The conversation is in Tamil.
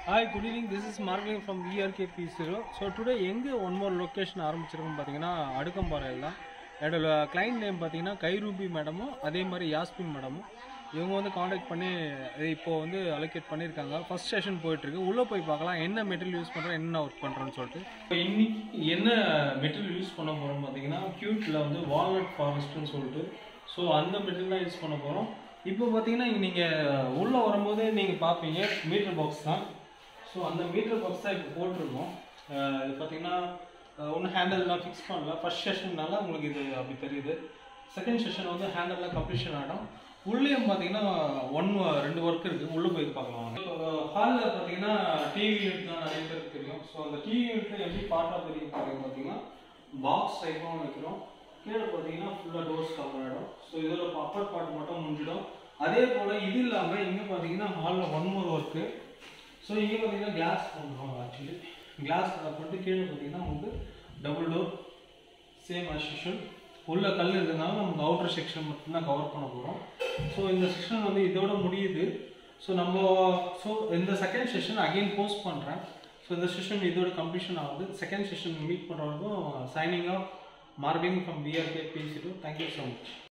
hi good evening this is Markling from VRK B zero so today எங்கே ஒன் மோர் லொக்கேஷன் ஆரம்பிச்சிருக்கோம் பார்த்தீங்கன்னா அடுக்கம்பாறையில் தான் என்னோட கிளைண்ட் நேம் பார்த்தீங்கன்னா கைரூபி மேடமும் அதே மாதிரி யாஸ்மின் மேடமும் இவங்க வந்து காண்டாக்ட் பண்ணி இது இப்போ வந்து அலோகேட் பண்ணியிருக்காங்க ஃபர்ஸ்ட் செஷன் போயிட்டுருக்கு உள்ளே போய் பார்க்கலாம் என்ன மெட்டீரியல் யூஸ் பண்ணுறோம் என்ன ஒர்க் பண்ணுறோன்னு சொல்லிட்டு இப்போ இன்னைக்கு என்ன மெட்டீரியல் யூஸ் பண்ண போகிறோம் பார்த்தீங்கன்னா க்யூட்டில் வந்து வால்நட் ஃபாரஸ்ட்னு சொல்லிட்டு ஸோ அந்த மெட்டீரியல் தான் யூஸ் பண்ண போகிறோம் இப்போ பார்த்தீங்கன்னா நீங்கள் உள்ளே வரும்போது நீங்கள் பார்ப்பீங்க மீட்டர் பாக்ஸ் தான் ஸோ அந்த மீட்டர் பாக்ஸ் தான் இப்போ போட்டிருக்கோம் அஹ் இது பார்த்தீங்கன்னா ஒன்றும் ஹேண்டல்லாம் ஃபிக்ஸ் பண்ணல ஃபர்ஸ்ட் செஷன்னால உங்களுக்கு இது அப்படி தெரியுது செகண்ட் செஷன் வந்து ஹேண்டல்லாம் கம்ப்ளீஷன் ஆகிடும் உள்ளேயும் பார்த்தீங்கன்னா ஒன் ரெண்டு ஒர்க் இருக்குது உள்ளே போய் பார்க்கலாம் ஹாலில் பார்த்தீங்கன்னா டிவி யூனிட் தான் நிறைய பேருக்கு தெரியும் ஸோ அந்த டிவி யூனிட்ல எப்படி பார்ட்டா தெரியும் பார்த்தீங்கன்னா பாக்ஸ் டைப்பும் வைக்கிறோம் கீழே பார்த்தீங்கன்னா ஃபுல்லாக டோர்ஸ் கவர் ஆகிடும் ஸோ இதோட அப்பர் பார்ட் மட்டும் முடிஞ்சிடும் அதே போல் இது இல்லாமல் இங்கே பார்த்தீங்கன்னா ஹாலில் ஒன் மோர் ஒர்க்கு ஸோ இங்கே பார்த்தீங்கன்னா கிளாஸ் பண்ணுறோம் ஆக்சுவலி கிளாஸ் பண்ணிட்டு கீழே பார்த்தீங்கன்னா உங்களுக்கு டபுள் டோர் சேம் அசிஷன் உள்ள கல் இருக்கிறதுனால நமக்கு அவுட்டர் செக்ஷன் மட்டும்தான் கவர் பண்ண போகிறோம் ஸோ இந்த செக்ஷன் வந்து இதோட முடியுது ஸோ நம்ம ஸோ இந்த செகண்ட் செஷன் அகைன் போஸ்ட் பண்ணுறேன் ஸோ இந்த செஷன் இதோட கம்ப்ளீஷன் ஆகுது செகண்ட் செஷன் மீட் பண்ணுறவங்களுக்கும் signing off Marbing from BRK பேசிட்டு தேங்க்யூ ஸோ மச்